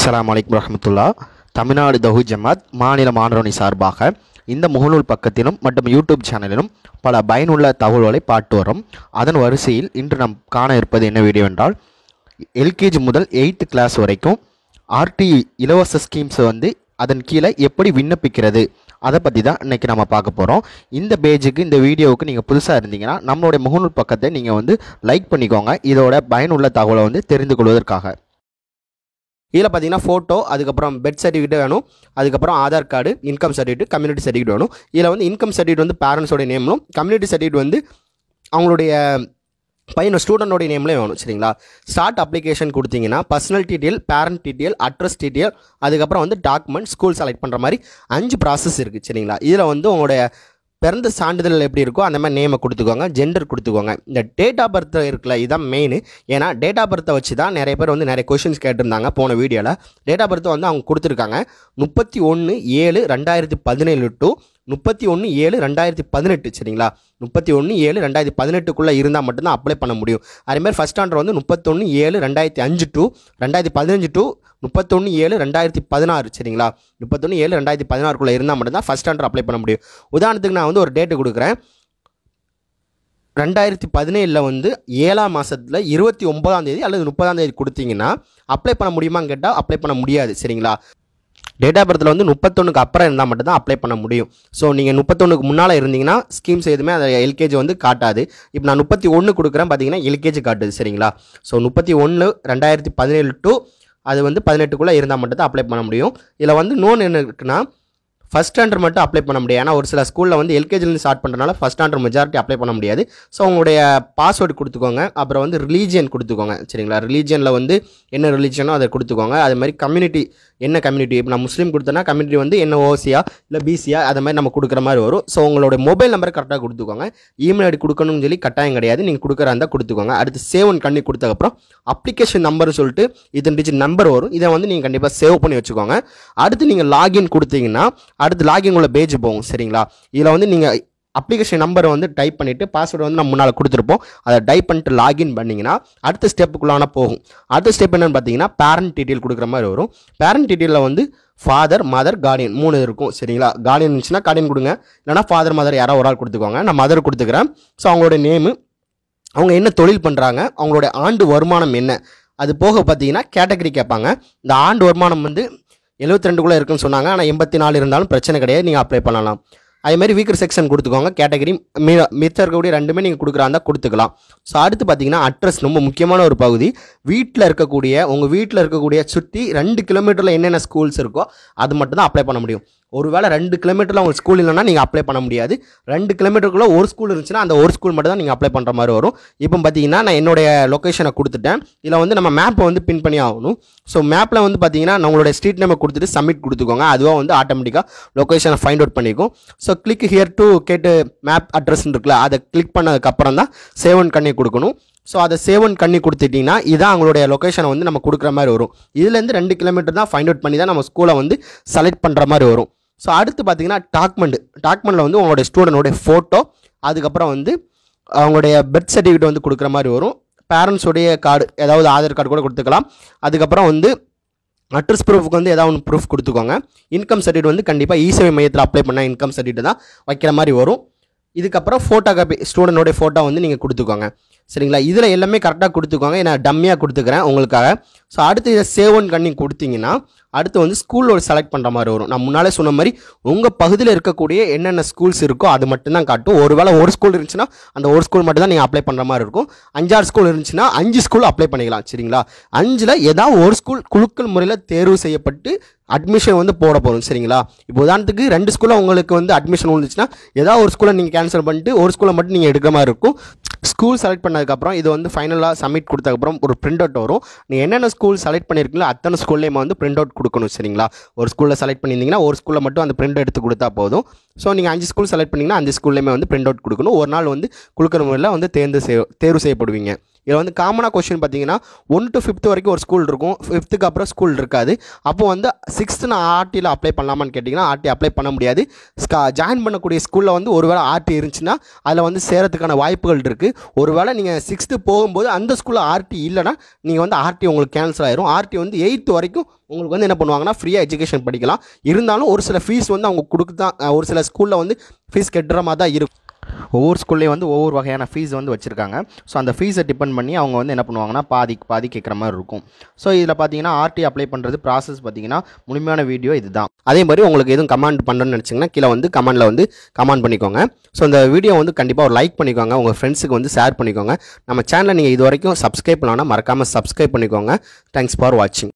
அஸ்ஸலாமு அலைக்கும் வரஹ்மத்துல்லா தமிழ்நாடு தஹு ஜமாத் மாநில மாணவரணி சார்பாக இந்த முகநூல் பக்கத்திலும் மற்றும் யூடியூப் சேனலிலும் பல பயனுள்ள தகவல்களை பாட்டு வரும் அதன் வரிசையில் இன்று நாம் காண இருப்பது என்ன வீடியோ என்றால் எல்கேஜி முதல் எயித்து கிளாஸ் வரைக்கும் ஆர்டி இலவச ஸ்கீம்ஸ் வந்து அதன் கீழே எப்படி விண்ணப்பிக்கிறது அதை பற்றி தான் இன்றைக்கி நம்ம பார்க்க போகிறோம் இந்த பேஜுக்கு இந்த வீடியோவுக்கு நீங்கள் புதுசாக இருந்தீங்கன்னா நம்மளுடைய முகநூல் பக்கத்தை நீங்கள் வந்து லைக் பண்ணிக்கோங்க இதோட பயனுள்ள தகவலை வந்து தெரிந்து கொள்வதற்காக இதில் பார்த்தீங்கன்னா ஃபோட்டோ அதுக்கப்புறம் பெட் சர்டிஃபிகேட் வேணும் அதுக்கப்புறம் Aadhaar card income certificate community certificate வேணும் இதில் வந்து இன்கம் சர்டிஃபிகேட் வந்து பேரண்ட்ஸோட நேம்லும் கம்யூனிட்டி சர்டிஃபிகேட் வந்து அவங்களுடைய பையனோட ஸ்டூடெண்டோடைய நேம்லேயே வேணும் சரிங்களா ஸ்டார்ட் அப்ளிகேஷன் கொடுத்தீங்கன்னா personal detail parent detail address detail அதுக்கப்புறம் வந்து டாக்குமெண்ட் ஸ்கூல் செலக்ட் பண்ணுற மாதிரி அஞ்சு ப்ராசஸ் இருக்குது சரிங்களா இதில் வந்து உங்களுடைய பிறந்த சான்றிதழ் எப்படி இருக்கோ அந்த மாதிரி நேமை கொடுத்துக்கோங்க ஜெண்டர் கொடுத்துக்கோங்க இந்த டேட் ஆஃப் பர்த் இருக்குல்ல இதுதான் மெயின் ஏன்னா டேட் ஆஃப் பர்த்தை வச்சு தான் நிறைய பேர் வந்து நிறைய கொஷின்ஸ் கேட்டிருந்தாங்க போன வீடியோவில் டேட் ஆஃப் பர்த்தை வந்து அவங்க கொடுத்துருக்காங்க முப்பத்தி ஒன்று ஏழு ரெண்டாயிரத்தி பதினேழு டு முப்பத்தி ஒன்று ஏழு ரெண்டாயிரத்தி பதினெட்டு சரிங்களா முப்பத்தி ஒன்று ஏழு ரெண்டாயிரத்தி பதினெட்டுக்குள்ளே இருந்தால் மட்டும்தான் அப்ளை பண்ண முடியும் அதேமாதிரி ஃபஸ்ட் ஸ்டாண்டர்ட் வந்து முப்பத்தொன்று ஏழு ரெண்டாயிரத்தி அஞ்சு டு ரெண்டாயிரத்தி பதினஞ்சு டு முப்பத்தொன்று ஏழு ரெண்டாயிரத்தி பதினாறு சரிங்களா முப்பத்தொன்று ஏழு ரெண்டாயிரத்தி பதினாறுக்குள்ளே இருந்தால் மட்டும்தான் ஃபஸ்ட் ஸ்டாண்டர்ட் அப்ளை பண்ண முடியும் உதாரணத்துக்கு நான் வந்து ஒரு டேட்டு கொடுக்குறேன் ரெண்டாயிரத்தி பதினேழில் வந்து ஏழாம் மாதத்தில் இருபத்தி ஒன்பதாம் தேதி அல்லது முப்பதாம் தேதி கொடுத்தீங்கன்னா அப்ளை பண்ண முடியுமான்னு கேட்டால் அப்ளை பண்ண முடியாது சரிங்களா டேட் ஆஃப் பர்த்தில் வந்து முப்பத்தொன்றுக்கு அப்புறம் இருந்தால் மட்டும்தான் அப்ளை பண்ண முடியும் ஸோ நீங்கள் முப்பத்தொன்றுக்கு முன்னால் இருந்தீங்கன்னா ஸ்கீம்ஸ் எதுவுமே அதை எல்கேஜி வந்து காட்டாது இப்போ நான் முப்பத்தி ஒன்று கொடுக்குறேன் பார்த்தீங்கன்னா எல்கேஜி காட்டுது சரிங்களா ஸோ முப்பத்தி ஒன்று ரெண்டாயிரத்தி பதினேழு டு அது வந்து பதினெட்டுக்குள்ளே இருந்தால் மட்டும்தான் அப்ளை பண்ண முடியும் இதில் வந்து நோன் என்ன இருக்குன்னா ஃபஸ்ட் ஸ்டாண்டர்ட் மட்டும் அப்ளை பண்ண முடியாது ஏன்னா ஒரு சில ஸ்கூலில் வந்து எல்கேஜிலேருந்து ஸ்டார்ட் பண்ணுறதுனால ஃபஸ்ட் ஸ்டாண்டர்ட் மெஜாரிட்டி அப்ளை பண்ண முடியாது ஸோ உங்களுடைய பாஸ்வேர்டு கொடுத்துக்கோங்க அப்புறம் வந்து ரிலீஜியன் கொடுத்துக்கோங்க சரிங்களா ரிலீஜியனில் வந்து என்ன ரிலீஜனோ அதை கொடுத்துக்கோங்க அது மாதிரி கம்யூனிட்டி என்ன கம்யூனிட்டி இப்போ நான் முஸ்லீம் கொடுத்தேன்னா கம்யூனிட்டி வந்து என்ன ஓசியா இல்லை பிசியா அதை மாதிரி நம்ம கொடுக்குற மாதிரி வரும் ஸோ உங்களோட மொபைல் நம்பர் கரெக்டாக கொடுத்துக்கோங்க இமெயில் ஐடி கொடுக்கணும்னு சொல்லி கட்டாயம் கிடையாது நீங்கள் கொடுக்குறா இருந்தால் கொடுத்துக்கோங்க அடுத்து சேவ் கண்ணி கொடுத்ததுக்கப்புறம் அப்ளிகேஷன் நம்பர்னு சொல்லிட்டு இதன் டிஜிட் நம்பர் வரும் இதை வந்து நீங்கள் கண்டிப்பாக சேவ் பண்ணி வச்சுக்கோங்க அடுத்து நீங்கள் லாகின் கொடுத்தீங்கன்னா அடுத்து லாகின் உள்ள பேஜ் போகும் சரிங்களா இதில் வந்து நீங்கள் அப்ளிகேஷன் நம்பரை வந்து டைப் பண்ணிவிட்டு பாஸ்வேர்டு வந்து நம்ம முன்னால் கொடுத்துருப்போம் அதை டைப் பண்ணிட்டு லாகின் பண்ணிங்கன்னா அடுத்த ஸ்டெப்புக்குள்ளான போகும் அடுத்த ஸ்டெப் என்னென்னு பார்த்தீங்கன்னா பேரண்ட் டீட்டெயில் கொடுக்குற மாதிரி வரும் பேரண்ட் டீட்டெயிலில் வந்து ஃபாதர் மதர் கார்டியன் மூணு இருக்கும் சரிங்களா கார்டியன் இருந்துச்சுன்னா கார்டியன் கொடுங்க இல்லைனா ஃபாதர் மதர் யாரோ ஒரு ஆள் கொடுத்துக்கோங்க நான் மதர் கொடுத்துக்கிறேன் ஸோ அவங்களோட நேமு அவங்க என்ன தொழில் பண்ணுறாங்க அவங்களோட ஆண்டு வருமானம் என்ன அது போக பார்த்தீங்கன்னா கேட்டகரி கேட்பாங்க இந்த ஆண்டு வருமானம் வந்து எழுபத்தி ரெண்டுக்குள்ளே இருக்குன்னு சொன்னாங்க ஆனால் எண்பத்தி நாலு இருந்தாலும் பிரச்சனை கிடையாது நீங்கள் அப்ளை பண்ணலாம் அதேமாதிரி வீக்கர் செக்ஷன் கொடுத்துக்கோங்க கேட்டகரி மீ மித்த இருக்கக்கூடிய ரெண்டுமே நீங்கள் கொடுக்குறாந்தா கொடுத்துக்கலாம் ஸோ அடுத்து பார்த்தீங்கன்னா அட்ரஸ் ரொம்ப முக்கியமான ஒரு பகுதி வீட்டில் இருக்கக்கூடிய உங்கள் வீட்டில் இருக்கக்கூடிய சுற்றி ரெண்டு கிலோமீட்டரில் என்னென்ன ஸ்கூல்ஸ் இருக்கோ அது மட்டும் தான் அப்ளை பண்ண முடியும் ஒருவேளை ரெண்டு கிலோமீட்டரில் உங்களுக்கு ஸ்கூல் இல்லைன்னா நீங்கள் அப்ளை பண்ண முடியாது ரெண்டு கிலோமீட்டருக்குள்ளே ஒரு ஸ்கூல் இருந்துச்சுன்னா அந்த ஒரு ஸ்கூல் மட்டும் தான் நீங்கள் அப்ளை பண்ணுற மாதிரி வரும் இப்போ பார்த்தீங்கன்னா நான் என்னுடைய லொக்கேஷனை கொடுத்துட்டேன் இதில் வந்து நம்ம மேப்பை வந்து பின் பண்ணி ஆகணும் ஸோ மேப்பில் வந்து பார்த்தீங்கன்னா நம்மளோட ஸ்ட்ரீட் நேமை கொடுத்துட்டு சப்மிட் கொடுத்துக்கோங்க அதுவாக வந்து ஆட்டோமேட்டிக்காக லொக்கேஷனை ஃபைண்ட் அவுட் பண்ணிக்கும் so click here to get map address இருக்குல்ல அதை கிளிக் பண்ணதுக்கப்புறம் தான் சேவன் கண்ணி கொடுக்கணும் ஸோ அதை சேவன் கண்ணி கொடுத்துட்டிங்கன்னா இதான் அவங்களுடைய லொக்கேஷனை வந்து நம்ம கொடுக்குற மாதிரி வரும் இதுலேருந்து ரெண்டு கிலோமீட்டர் தான் ஃபைண்ட் அவுட் பண்ணி தான் நம்ம ஸ்கூலை வந்து செலக்ட் பண்ணுற மாதிரி வரும் ஸோ அடுத்து பார்த்தீங்கன்னா டாக்குமெண்ட் டாக்குமெண்ட்டில் வந்து உங்களுடைய ஸ்டூடெண்டோடைய ஃபோட்டோ அதுக்கப்புறம் வந்து அவங்களுடைய பர்த் சர்டிஃபிகேட் வந்து கொடுக்குற மாதிரி வரும் பேரண்ட்ஸுடைய கார்டு ஏதாவது ஆதார் கார்டு கூட கொடுத்துக்கலாம் அதுக்கப்புறம் வந்து அட்ரஸ் ப்ரூஃப்க்கு வந்து ஏதாவது ஒன்று ப்ரூஃப் கொடுத்துக்கோங்க இன்கம் சர்டிஃபிகேட் வந்து கண்டிப்பாக இசேவை மையத்தில் அப்ளை பண்ணால் இன்கம் சர்டிஃபிகேட் தான் வைக்கிற மாதிரி வரும் இதுக்கப்புறம் ஃபோட்டோ காப்பி ஸ்டூடெண்டோடைய ஃபோட்டோ வந்து நீங்கள் கொடுத்துக்கோங்க சரிங்களா இதில் எல்லாமே கரெக்டாக கொடுத்துக்கோங்க நான் டம்மியாக கொடுத்துக்கிறேன் உங்களுக்காக ஸோ அடுத்து இதை சேவன் கண்ணி கொடுத்தீங்கன்னா அடுத்து வந்து ஸ்கூலோட செலக்ட் பண்ணுற மாதிரி வரும் நான் முன்னாலே சொன்ன மாதிரி உங்கள் பகுதியில் இருக்கக்கூடிய என்னென்ன ஸ்கூல்ஸ் இருக்கோ அது மட்டும்தான் காட்டும் ஒருவேளை ஒரு ஸ்கூல் இருந்துச்சுன்னா அந்த ஒரு ஸ்கூல் மட்டும் தான் நீங்கள் அப்ளை பண்ணுற மாதிரி இருக்கும் அஞ்சாறு ஸ்கூல் இருந்துச்சுன்னா அஞ்சு ஸ்கூல் அப்ளை பண்ணிக்கலாம் சரிங்களா அஞ்சில் ஏதாவது ஒரு ஸ்கூல் குழுக்கள் முறையில் தேர்வு செய்யப்பட்டு அட்மிஷன் வந்து போட போகிறோம் சரிங்களா இப்போ உதாரணத்துக்கு ரெண்டு ஸ்கூலில் உங்களுக்கு வந்து அட்மிஷன் வந்துச்சுன்னா ஏதாவது ஒரு ஸ்கூலை நீங்கள் கேன்சல் பண்ணிட்டு ஒரு ஸ்கூலை மட்டும் நீங்கள் எடுக்கிற மாதிரி இருக்கும் ஸ்கூல் செலக்ட் பண்ணதுக்கப்புறம் இது வந்து ஃபைனலாக சப்மிட் கொடுத்ததுக்கப்புறம் ஒரு பிரிண்ட் அவுட் வரும் நீங்கள் என்னென்ன ஸ்கூல் செலக்ட் பண்ணியிருக்கீங்களோ அத்தனை ஸ்கூல்லேயுமே வந்து பிரிண்ட் அவுட் கொடுக்கணும் சரிங்களா ஒரு ஸ்கூலில் செலக்ட் பண்ணியிருந்தீங்கன்னா ஒரு ஸ்கூலில் மட்டும் அந்த பிரிண்ட் எடுத்து கொடுத்தா போதும் ஸோ நீங்கள் அஞ்சு ஸ்கூல் செலக்ட் பண்ணிங்கன்னா அஞ்சு ஸ்கூல்லையுமே வந்து பிரிண்ட் அவுட் கொடுக்கணும் ஒரு நாள் வந்து கொடுக்குற முறையில் வந்து தேர்ந்து செய் தேர்வு செய்யப்படுவீங்க இதில் வந்து காமனாக கொஸ்டின் பார்த்தீங்கன்னா ஒன் டு ஃபிஃப்த் வரைக்கும் ஒரு ஸ்கூல் இருக்கும் ஃபிஃப்த்துக்கு அப்புறம் ஸ்கூல் இருக்காது அப்போ வந்து சிக்ஸ்த்து நான் ஆர்டியில் அப்ளை பண்ணலாமான்னு கேட்டிங்கன்னா ஆர்டி அப்ளை பண்ண முடியாது ஜாயின் பண்ணக்கூடிய ஸ்கூலில் வந்து ஒருவேளை ஆர்டி இருந்துச்சுன்னா அதில் வந்து சேரத்துக்கான வாய்ப்புகள் இருக்குது ஒருவேளை நீங்கள் சிக்ஸ்த்து போகும்போது அந்த ஸ்கூலில் ஆர்டி இல்லைன்னா நீங்கள் வந்து ஆர்டி உங்களுக்கு கேன்சல் ஆயிரும் ஆர்டி வந்து எயித்து வரைக்கும் உங்களுக்கு வந்து என்ன பண்ணுவாங்கன்னா ஃப்ரீயாக எஜுகேஷன் படிக்கலாம் இருந்தாலும் ஒரு சில ஃபீஸ் வந்து அவங்க கொடுக்கு தான் ஒரு சில ஸ்கூலில் வந்து ஃபீஸ் கட்டுற மாதிரி தான் இருக்கும் ஒவ்வொரு ஸ்கூல்லேயும் வந்து ஒவ்வொரு வகையான ஃபீஸ் வந்து வச்சுருக்காங்க ஸோ அந்த ஃபீஸை டிபெண்ட் பண்ணி அவங்க வந்து என்ன பண்ணுவாங்கன்னா பாதிக்கு பாதி கேட்குற மாதிரி இருக்கும் ஸோ இதில் பார்த்தீங்கன்னா ஆர்டி அப்ளை பண்ணுறது ப்ராசஸ் பார்த்தீங்கன்னா முழுமையான வீடியோ இதுதான் அதே மாதிரி உங்களுக்கு எதுவும் கமெண்ட் பண்ணுறேன்னு நினச்சிங்கன்னா கீழே வந்து கமெண்டில் வந்து கமெண்ட் பண்ணிக்கோங்க ஸோ இந்த வீடியோ வந்து கண்டிப்பாக ஒரு லைக் பண்ணிக்கோங்க உங்கள் ஃப்ரெண்ட்ஸுக்கு வந்து ஷேர் பண்ணிக்கோங்க நம்ம சேனலை நீங்கள் இது வரைக்கும் சப்ஸ்கிரைப் பண்ணலாம் மறக்காமல் சப்ஸ்கிரைப் பண்ணிக்கோங்க தேங்க்ஸ் ஃபார் வாட்சிங்